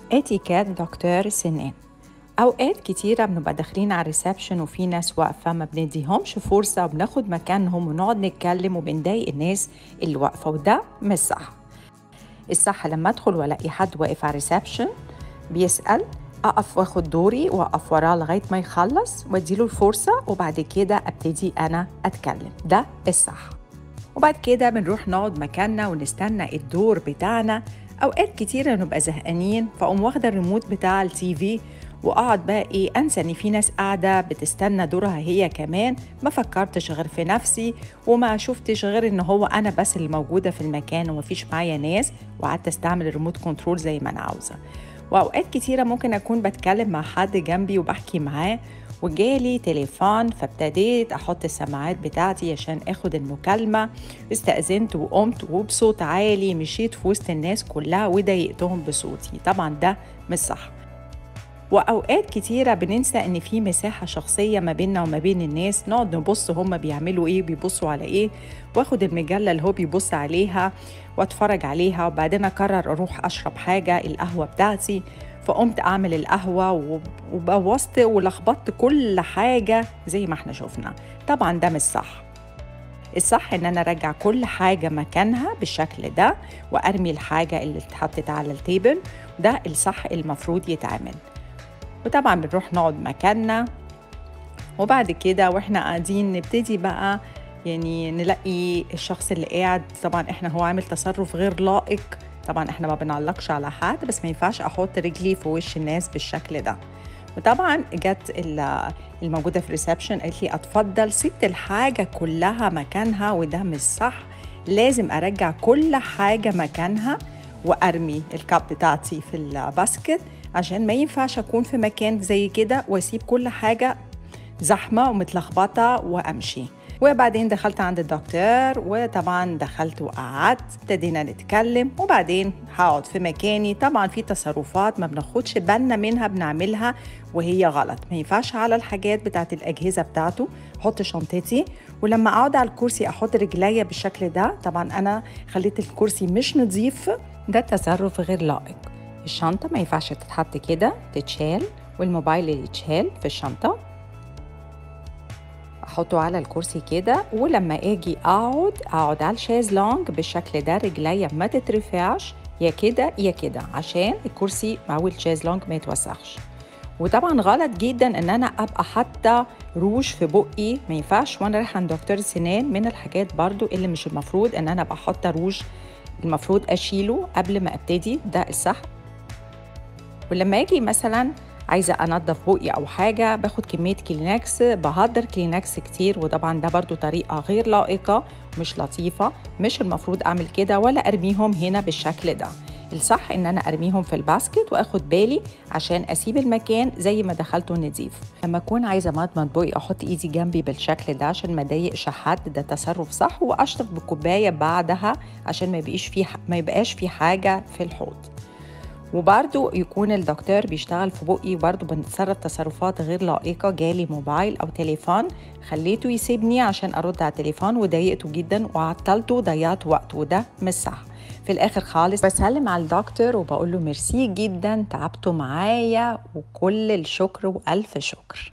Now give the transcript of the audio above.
اتيكيت دكتور سنان اوقات كتيرة بنبقى داخلين على الريسبشن وفي ناس واقفة ما بنديهمش فرصة وبناخد مكانهم ونقعد نتكلم وبنضايق الناس اللي واقفة وده مش صح الصح لما ادخل والاقي حد واقف على الريسبشن بيسأل اقف واخد دوري واقف وراه لغايه ما يخلص واديله الفرصه وبعد كده ابتدي انا اتكلم ده الصح وبعد كده بنروح نقعد مكاننا ونستنى الدور بتاعنا اوقات كتيره نبقى زهقانين فاقوم واخده الريموت بتاع التي في واقعد بقى ايه انسى ان في ناس قاعده بتستنى دورها هي كمان ما فكرتش غير في نفسي وما شفتش غير ان هو انا بس اللي موجوده في المكان ومفيش معايا ناس وقعدت استعمل الريموت كنترول زي ما انا عاوزه واوقات كتيره ممكن اكون بتكلم مع حد جنبي وبحكي معاه وجالي تليفون فابتديت احط السماعات بتاعتي عشان اخد المكالمه استاذنت وقمت وبصوت عالي مشيت في وسط الناس كلها وضايقتهم بصوتي طبعا ده مش صح واوقات كتيره بننسى ان في مساحه شخصيه ما بيننا وما بين الناس نقعد نبص هما بيعملوا ايه بيبصوا على ايه واخد المجله اللي هو بيبص عليها واتفرج عليها وبعدين اقرر اروح اشرب حاجه القهوه بتاعتي فقمت اعمل القهوه وبوظت ولخبطت كل حاجه زي ما احنا شفنا طبعا ده مش صح الصح ان انا ارجع كل حاجه مكانها بالشكل ده وارمي الحاجه اللي اتحطت على التيبل ده الصح المفروض يتعمل وطبعا بنروح نقعد مكاننا وبعد كده واحنا قاعدين نبتدي بقى يعني نلاقي الشخص اللي قاعد طبعا احنا هو عامل تصرف غير لائق طبعا احنا ما بنعلقش على حد بس ما ينفعش احط رجلي في وش الناس بالشكل ده وطبعا جت الموجوده في الريسبشن قالت لي اتفضل سبت الحاجه كلها مكانها وده مش صح لازم ارجع كل حاجه مكانها وارمي الكاب بتاعتي في الباسكت عشان ما ينفعش اكون في مكان زي كده واسيب كل حاجه زحمه ومتلخبطه وامشي وبعدين دخلت عند الدكتور وطبعا دخلت وقعدت ابتدينا نتكلم وبعدين هقعد في مكاني طبعا في تصرفات ما بناخدش بالنا منها بنعملها وهي غلط ما ينفعش على الحاجات بتاعت الأجهزة بتاعته احط شنطتي ولما اقعد على الكرسي احط رجليا بالشكل ده طبعا انا خليت الكرسي مش نظيف ده تصرف غير لائق الشنطة ما ينفعش تتحط كده تتشال والموبايل يتشال في الشنطة احطه على الكرسي كده ولما اجي اقعد اقعد على الشازلونج بالشكل ده رجليا ما تترفعش يا كده يا كده عشان الكرسي او الشازلونج ما يتوسخش وطبعا غلط جدا ان انا ابقى حاطه روج في بقي ما ينفعش وانا رايحه عند دكتور سنان من الحاجات برضو اللي مش المفروض ان انا ابقى حاطه روج المفروض اشيله قبل ما ابتدي ده الصح ولما اجي مثلا عايزه انضف بقي او حاجه باخد كميه كلينكس بهدر كلينكس كتير وطبعا ده برضو طريقه غير لائقه مش لطيفه مش المفروض اعمل كده ولا ارميهم هنا بالشكل ده الصح ان انا ارميهم في الباسكت واخد بالي عشان اسيب المكان زي ما دخلته نظيف لما اكون عايزه مضمض بقي احط ايدي جنبي بالشكل ده عشان ما اضايقش حد ده تصرف صح واشرب بكوبايه بعدها عشان ما يبقاش في ما يبقاش في حاجه في الحوض وبرضو يكون الدكتور بيشتغل في بقي وبرضو بنتصرف تصرفات غير لائقة جالي موبايل أو تليفون خليته يسيبني عشان أرد على التليفون وضايقته جدا وعطلته ضيعت وقت وده مش صح في الآخر خالص بسلم على الدكتور وبقول له ميرسي جدا تعبتوا معايا وكل الشكر وألف شكر